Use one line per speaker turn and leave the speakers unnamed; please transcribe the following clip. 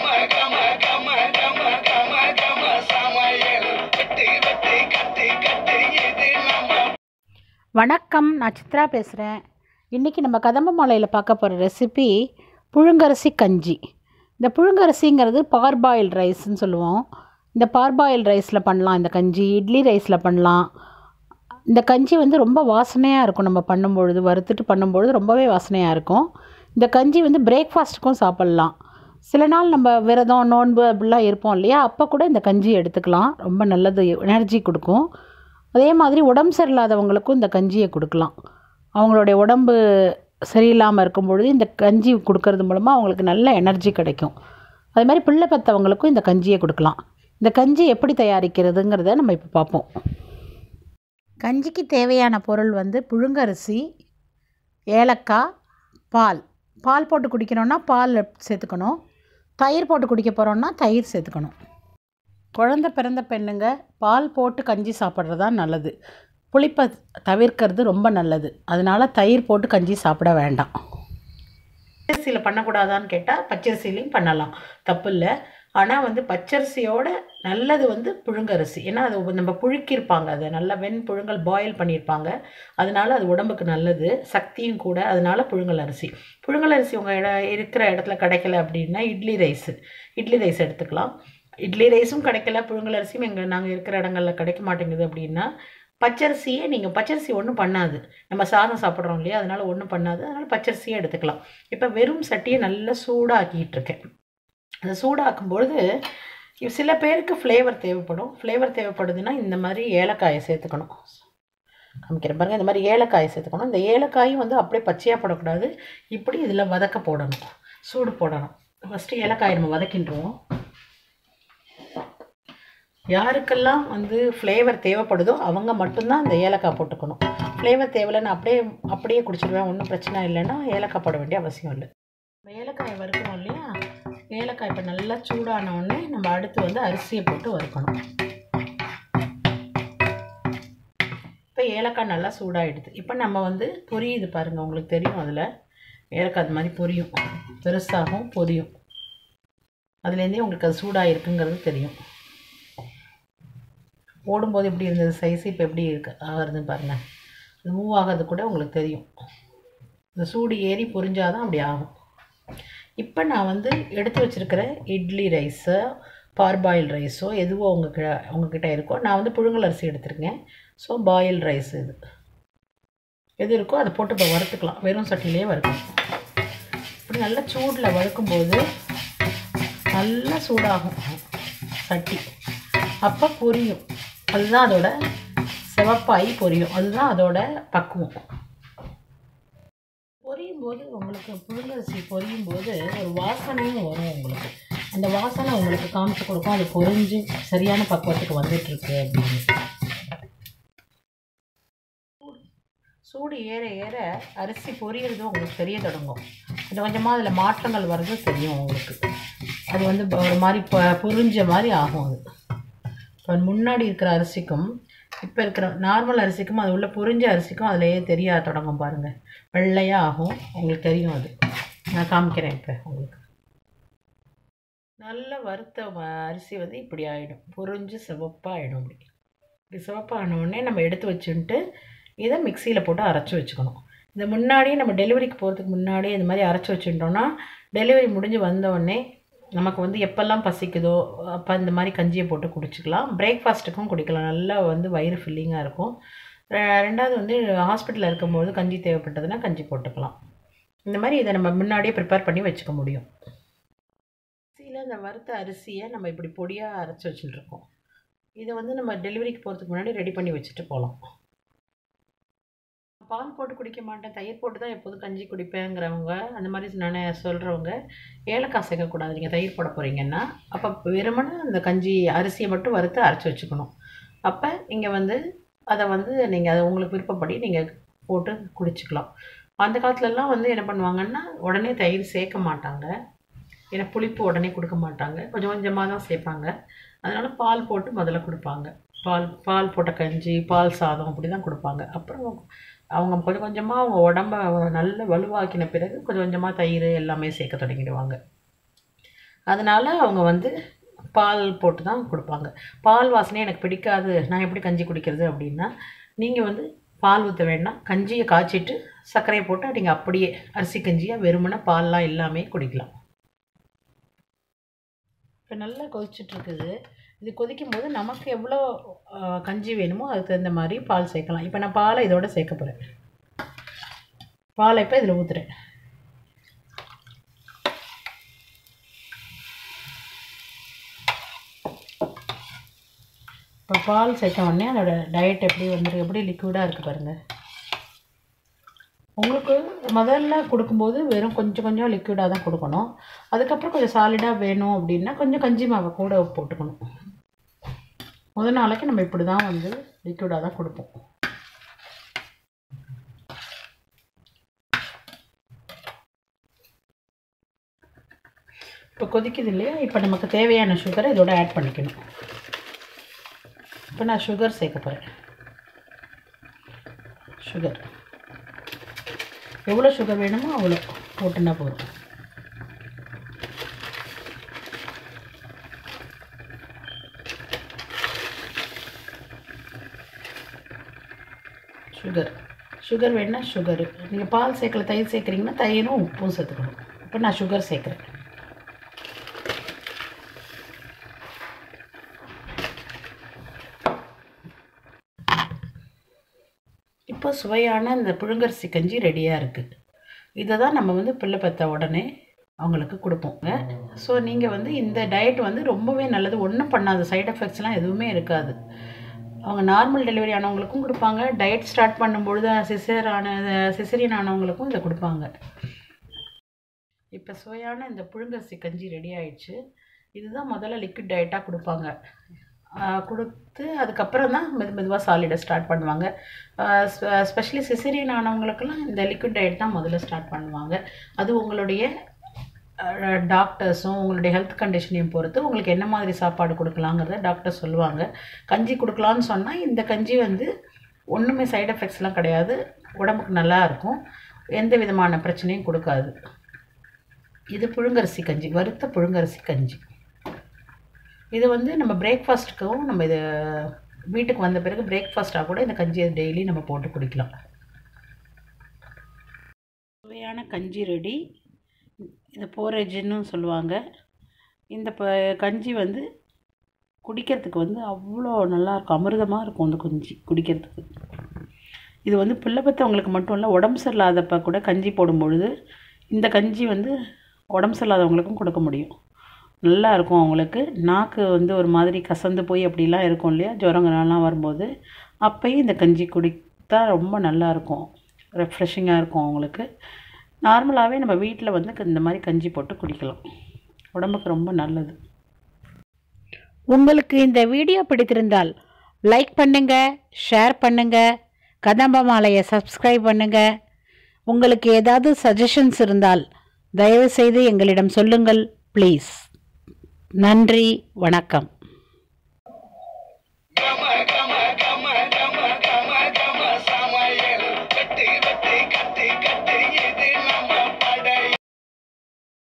கம கம கம கம கம சமையல் வெட்டு வெட்டு கட்டு கட்டு இது நம்ம
வணக்கம் நான் சித்ரா பேசுகிறேன் இன்றைக்கி நம்ம கதம்பமலையில் பார்க்க போகிற ரெசிபி புழுங்கரிசி கஞ்சி இந்த புழுங்கரிசிங்கிறது பார்பாயில் ரைஸ்ன்னு சொல்லுவோம் இந்த பார்பாயில் ரைஸில் பண்ணலாம் இந்த கஞ்சி இட்லி ரைஸில் பண்ணலாம் இந்த கஞ்சி வந்து ரொம்ப வாசனையாக இருக்கும் நம்ம பண்ணும்பொழுது வறுத்துட்டு பண்ணும்பொழுது ரொம்பவே வாசனையாக இருக்கும் இந்த கஞ்சி வந்து பிரேக்ஃபாஸ்ட்டுக்கும் சாப்பிட்லாம் சில நாள் நம்ம விரதம் நோன்பு அப்படிலாம் இருப்போம் இல்லையா அப்போ கூட இந்த கஞ்சி எடுத்துக்கலாம் ரொம்ப நல்லது எனர்ஜி கொடுக்கும் அதே மாதிரி உடம்பு சரியில்லாதவங்களுக்கும் இந்த கஞ்சியை கொடுக்கலாம் அவங்களுடைய உடம்பு சரியில்லாமல் இருக்கும் பொழுது இந்த கஞ்சி கொடுக்கறது மூலமாக அவங்களுக்கு நல்ல எனர்ஜி கிடைக்கும் அதே மாதிரி பிள்ளை பெற்றவங்களுக்கும் இந்த கஞ்சியை கொடுக்கலாம் இந்த கஞ்சி எப்படி தயாரிக்கிறதுங்கிறத நம்ம இப்போ பார்ப்போம் கஞ்சிக்கு தேவையான பொருள் வந்து புழுங்கரிசி ஏலக்காய் பால் பால் போட்டு குடிக்கிறோன்னா பால் சேர்த்துக்கணும் தயிர் போட்டு குடிக்க போகிறோன்னா தயிர் சேர்த்துக்கணும் குழந்த பிறந்த பெண்ணுங்க பால் போட்டு கஞ்சி சாப்பிட்றது தான் நல்லது புளிப்பை தவிர்க்கிறது ரொம்ப நல்லது அதனால் தயிர் போட்டு கஞ்சி சாப்பிட வேண்டாம் பச்சரிசியில் பண்ணக்கூடாதான்னு கேட்டால் பச்சரிசிலையும் பண்ணலாம் தப்பு இல்லை ஆனால் வந்து பச்சரிசியோட நல்லது வந்து புழுங்கரிசி ஏன்னா அது நம்ம புழுக்கியிருப்பாங்க அதை நல்லா வெண் புழுங்கல் பாயில் பண்ணியிருப்பாங்க அதனால அது உடம்புக்கு நல்லது சக்தியும் கூட அதனால புழுங்கல் அரிசி புழுங்கல் அரிசி உங்கள் இட இருக்கிற இடத்துல கிடைக்கல அப்படின்னா இட்லி ரைஸு இட்லி ரைஸ் எடுத்துக்கலாம் இட்லி ரைஸும் கிடைக்கல புழுங்கல் அரிசியும் எங்கள் நாங்கள் இருக்கிற இடங்களில் கிடைக்க மாட்டேங்குது அப்படின்னா பச்சரிசியே நீங்கள் பச்சரிசி ஒன்றும் பண்ணாது நம்ம சாதம் சாப்பிட்றோம் இல்லையா அதனால் ஒன்றும் பண்ணாது அதனால் பச்சரிசியே எடுத்துக்கலாம் இப்போ வெறும் சட்டியை நல்லா சூடாக்கிட்டு இருக்கேன் அதை சூடாக்கும்பொழுது இ- சில பேருக்கு ஃப்ளேவர் தேவைப்படும் ஃப்ளேவர் தேவைப்படுதுன்னா இந்த மாதிரி ஏலக்காயை சேர்த்துக்கணும் காமிக்கிறேன் பாருங்கள் இந்த மாதிரி ஏலக்காயை சேர்த்துக்கணும் இந்த ஏலக்காயும் வந்து அப்படியே பச்சையாக போடக்கூடாது இப்படி இதில் வதக்க போடணும் சூடு போடணும் ஃபஸ்ட்டு ஏலக்காயை நம்ம வதக்கின்றோம் யாருக்கெல்லாம் வந்து ஃப்ளேவர் தேவைப்படுதோ அவங்க மட்டும்தான் இந்த ஏலக்காய் போட்டுக்கணும் ஃப்ளேவர் தேவையில்லைன்னு அப்படியே அப்படியே குடிச்சிடுவேன் ஒன்றும் பிரச்சனை இல்லைன்னா ஏலக்காய் போட வேண்டிய அவசியம் இல்லை நம்ம ஏலக்காயை வறுக்கிறோம் இல்லையா ஏலக்காய் இப்போ நல்லா சூடான உடனே நம்ம அடுத்து வந்து அரிசியை போட்டு வறுக்கணும் இப்போ ஏலக்காய் நல்லா சூடாயிடுது இப்போ நம்ம வந்து பொரியுது பாருங்கள் உங்களுக்கு தெரியும் அதில் ஏலக்காய் அது மாதிரி பொரியும் பெருசாகும் பொரியும் அதுலேருந்தே உங்களுக்கு அது சூடாக இருக்குங்கிறது தெரியும் போடும்போது எப்படி இருந்தது சைஸ் இப்போ எப்படி இருக்கு ஆகுறதுன்னு பாருங்கள் அது மூவ் ஆகிறது கூட உங்களுக்கு தெரியும் இந்த சூடு ஏறி பொரிஞ்சாதான் அப்படி ஆகும் இப்போ நான் வந்து எடுத்து வச்சிருக்கிற இட்லி ரைஸோ பார்பாயில் ரைஸோ எதுவோ உங்கள் உங்ககிட்ட இருக்கோ நான் வந்து புழுங்கல் அரிசி எடுத்திருக்கேன் ஸோ பாயில் ரைஸ் இது எது இருக்கோ அதை போட்டு இப்போ வறுத்துக்கலாம் வெறும் சட்டிலேயே வறுக்கணும் இப்படி நல்லா சூடில் வறுக்கும்போது நல்லா சூடாகும் சட்டி அப்போ பொரியும் அதுதான் அதோட சிவப்பாயி பொரியும் அதுதான் அதோட பக்குவம் பொரியும் போது உங்களுக்கு புழுங்கரிசி பொரியும் போது ஒரு வாசனையும் வரும் உங்களுக்கு அந்த வாசனை உங்களுக்கு காமிச்சு கொடுக்கும் அது பொரிஞ்சு சரியான பக்குவத்துக்கு வந்துட்டு இருக்கு அப்படின்னு சூடு ஏற ஏற அரிசி பொரியறது உங்களுக்கு தெரிய தொடங்கும் கொஞ்சம் கொஞ்சமாக அதில் மாற்றங்கள் வர்றது தெரியும் உங்களுக்கு அது வந்து ப- ஒரு மாதிரி ப பொரிஞ்ச மாதிரி ஆகும் அது இப்போ முன்னாடி இருக்கிற அரிசிக்கும் இப்போ இருக்கிற நார்மல் அரிசிக்கும் அது உள்ள பொரிஞ்ச அரிசிக்கும் அதிலேயே தெரிய தொடங்கும் பாருங்கள் வெள்ளையாக ஆகும் உங்களுக்கு தெரியும் அது நான் காமிக்கிறேன் இப்போ உங்களுக்கு நல்ல வறுத்த வ- அரிசி வந்து இப்படி ஆகிடும் பொரிஞ்சு சிவப்பாக ஆகிடும் அப்படி இப்படி சிவப்பான உடனே நம்ம எடுத்து வச்சுன்ட்டு இதை மிக்சியில் போட்டு அரைச்சி வச்சுக்கணும் இந்த முன்னாடியே நம்ம டெலிவரிக்கு போகிறதுக்கு முன்னாடியே இந்த மாதிரி அரைச்சி வச்சுட்டோம்னா டெலிவரி முடிஞ்சு வந்த உடனே நமக்கு வந்து எப்போல்லாம் பசிக்குதோ அப்போ இந்த மாதிரி கஞ்சியை போட்டு குடிச்சிக்கலாம் பிரேக்ஃபாஸ்ட்டுக்கும் குடிக்கலாம் நல்லா வந்து வயிறு ஃபில்லிங்காக இருக்கும் ரெ- ரெண்டாவது வந்து ஹாஸ்பிட்டலில் இருக்கும்போது கஞ்சி தேவைப்பட்டதுன்னா கஞ்சி போட்டுக்கலாம் இந்த மாதிரி இதை நம்ம முன்னாடியே ப்ரிப்பேர் பண்ணி வச்சுக்க முடியும் அரிசியில் இந்த வறுத்த அரிசியை நம்ம இப்படி பொடியாக அரைச்சி வச்சுட்டுருக்கோம் இதை வந்து நம்ம டெலிவரிக்கு போகிறதுக்கு முன்னாடி ரெடி பண்ணி வச்சுட்டு போகலாம் பால் போட்டு குடிக்க மாட்டேன் தயிர் போட்டு தான் எப்போதும் கஞ்சி குடிப்பேங்கிறவங்க அந்த மாதிரி நான் சொல்கிறவங்க ஏலக்காய் சேர்க்கக்கூடாது நீங்கள் தயிர் போட போகிறீங்கன்னா அப்போ வெறுமனே அந்த கஞ்சி அரிசியை மட்டும் வறுத்து அரைச்சி வச்சுக்கணும் அப்போ இங்கே வந்து அதை வந்து நீங்கள் அதை உங்களுக்கு விருப்பப்படி நீங்கள் போட்டு குடிச்சிக்கலாம் அந்த காலத்துலலாம் வந்து என்ன பண்ணுவாங்கன்னா உடனே தயிர் சேர்க்க மாட்டாங்க ஏன்னா புளிப்பு உடனே கொடுக்க மாட்டாங்க கொஞ்சம் கொஞ்சமாக தான் சேர்ப்பாங்க அதனால் பால் போட்டு முதல்ல கொடுப்பாங்க பால் பால் போட்ட கஞ்சி பால் சாதம் அப்படி தான் கொடுப்பாங்க அப்புறம் அவங்க கொஞ்சம் கொஞ்சமாக அவங்க உடம்ப நல்ல வலுவாக்கின பிறகு கொஞ்சம் கொஞ்சமாக தயிர் எல்லாமே சேர்க்க தொடங்கிடுவாங்க அதனால் அவங்க வந்து பால் போட்டு தான் கொடுப்பாங்க பால் வாசனை எனக்கு பிடிக்காது நான் எப்படி கஞ்சி குடிக்கிறது அப்படின்னா நீங்கள் வந்து பால் ஊற்ற வேண்டாம் கஞ்சியை காய்ச்சிட்டு சர்க்கரையை போட்டு நீங்கள் அப்படியே அரிசி கஞ்சியாக வெறுமனே பால்லாம் எல்லாமே குடிக்கலாம் இப்போ நல்லா கொதிச்சுட்டு இருக்குது இது கொதிக்கும் போது நமக்கு எவ்வளோ ஆ, கஞ்சி வேணுமோ அதுக்கு தகுந்த மாதிரி பால் சேர்க்கலாம் இப்போ நான் பாலை இதோட சேர்க்க போகிறேன் பாலை இப்போ இதில் ஊற்றுறேன் இப்போ பால் சேர்த்த உடனே அதோட டயட் எப்படி வந்துருக்கு எப்படி லிக்விடாக இருக்குது பாருங்கள் உங்களுக்கு முதல்ல கொடுக்கும்போது வெறும் கொஞ்சம் கொஞ்சம் லிக்விடாக தான் கொடுக்கணும் அதுக்கப்புறம் கொஞ்சம் சாலிடாக வேணும் அப்படின்னா கொஞ்சம் கஞ்சி மாவை கூட போட்டுக்கணும் முதல் நாளைக்கு நம்ம இப்படி தான் வந்து லிக்விடாக தான் கொடுப்போம் இப்போ கொதிக்குது இல்லையா இப்போ நமக்கு தேவையான சுகரை இதோட ஆட் பண்ணிக்கணும் இப்போ நான் சுகர் சேர்க்க போகிறேன் சுகர் எவ்வளோ சுகர் வேணுமோ அவ்வளோ போட்டுனா போதும் சுகர் சுகர் வேணால் சுகரு நீங்கள் பால் சேர்க்கல தயிர் சேர்க்குறீங்கன்னா தயிரும் உப்பும் சேர்த்துக்கணும் இப்போ நான் சுகர் சேர்க்குறேன் இப்போ சுவையான இந்த புழுங்கரிசி கஞ்சி ரெடியாக இருக்குது இதை தான் நம்ம வந்து பிள்ளை பெற்ற உடனே அவங்களுக்கு கொடுப்போங்க ஸோ நீங்கள் வந்து இந்த டயட் வந்து ரொம்பவே நல்லது ஒன்றும் பண்ணாது சைடு எஃபெக்ட்ஸ்லாம் எதுவுமே இருக்காது அவங்க நார்மல் டெலிவரி ஆனவங்களுக்கும் கொடுப்பாங்க டயட் ஸ்டார்ட் பண்ணும்பொழுது சிசர் ஆன சிசரியன் ஆனவங்களுக்கும் இதை கொடுப்பாங்க இப்போ சுவையான இந்த புழுங்கரிசி கஞ்சி ரெடி ஆயிடுச்சு இதுதான் முதல்ல லிக்விட் டயட்டாக கொடுப்பாங்க ஆஹ் கொடுத்து அதுக்கப்புறம் தான் மெது மெதுவாக சாலிடாக ஸ்டார்ட் பண்ணுவாங்க ஸ்பெஷலி சிசரியன் ஆனவங்களுக்கெல்லாம் இந்த லிக்விட் டயட் தான் முதல்ல ஸ்டார்ட் பண்ணுவாங்க அது உங்களுடைய டாக்டர்ஸும் உங்களுடைய ஹெல்த் கண்டிஷனையும் பொறுத்து உங்களுக்கு என்ன மாதிரி சாப்பாடு கொடுக்கலாங்கிறத டாக்டர் சொல்லுவாங்க கஞ்சி கொடுக்கலான்னு சொன்னால் இந்த கஞ்சி வந்து ஒன்றுமே சைடு எஃபெக்ட்ஸ்லாம் கிடையாது உடம்புக்கு நல்லா இருக்கும் எந்த விதமான பிரச்சனையும் கொடுக்காது இது புழுங்கரிசி கஞ்சி வறுத்த புழுங்கரிசி கஞ்சி இது வந்து நம்ம பிரேக்ஃபாஸ்ட்டுக்கும் நம்ம இதை வீட்டுக்கு வந்த பிறகு பிரேக்ஃபாஸ்ட்டாக கூட இந்த கஞ்சியை டெய்லி நம்ம போட்டு குடிக்கலாம் சுவையான கஞ்சி ரெடி இந்த போரேஜ்னு சொல்லுவாங்க இந்த ப கஞ்சி வந்து குடிக்கிறதுக்கு வந்து அவ்வளோ நல்லாயிருக்கும் அமிர்தமாக இருக்கும் அந்த கஞ்சி குடிக்கிறதுக்கு இது வந்து பிள்ளை பெற்றவங்களுக்கு மட்டும் இல்லை உடம்பு சரியில்லாதப்ப கூட கஞ்சி போடும் பொழுது இந்த கஞ்சி வந்து உடம்பு சரியில்லாதவங்களுக்கும் கொடுக்க முடியும் நல்லா இருக்கும் அவங்களுக்கு நாக்கு வந்து ஒரு மாதிரி கசந்து போய் அப்படிலாம் இருக்கும் இல்லையா ஜுரங்கலாம் வரும்போது அப்பயும் இந்த கஞ்சி குடித்தா ரொம்ப நல்லா இருக்கும் ரெஃப்ரெஷிங்காக இருக்கும் அவங்களுக்கு நார்மலாகவே நம்ம வீட்டில் வந்து இந்த மாதிரி கஞ்சி போட்டு குடிக்கலாம் உடம்புக்கு ரொம்ப நல்லது
உங்களுக்கு இந்த வீடியோ பிடித்திருந்தால் லைக் பண்ணுங்க ஷேர் பண்ணுங்க கதம்ப மாலையை சப்ஸ்கிரைப் பண்ணுங்க உங்களுக்கு ஏதாவது சஜஷன்ஸ் இருந்தால் தயவு செய்து எங்களிடம் சொல்லுங்கள் ப்ளீஸ் நன்றி வணக்கம்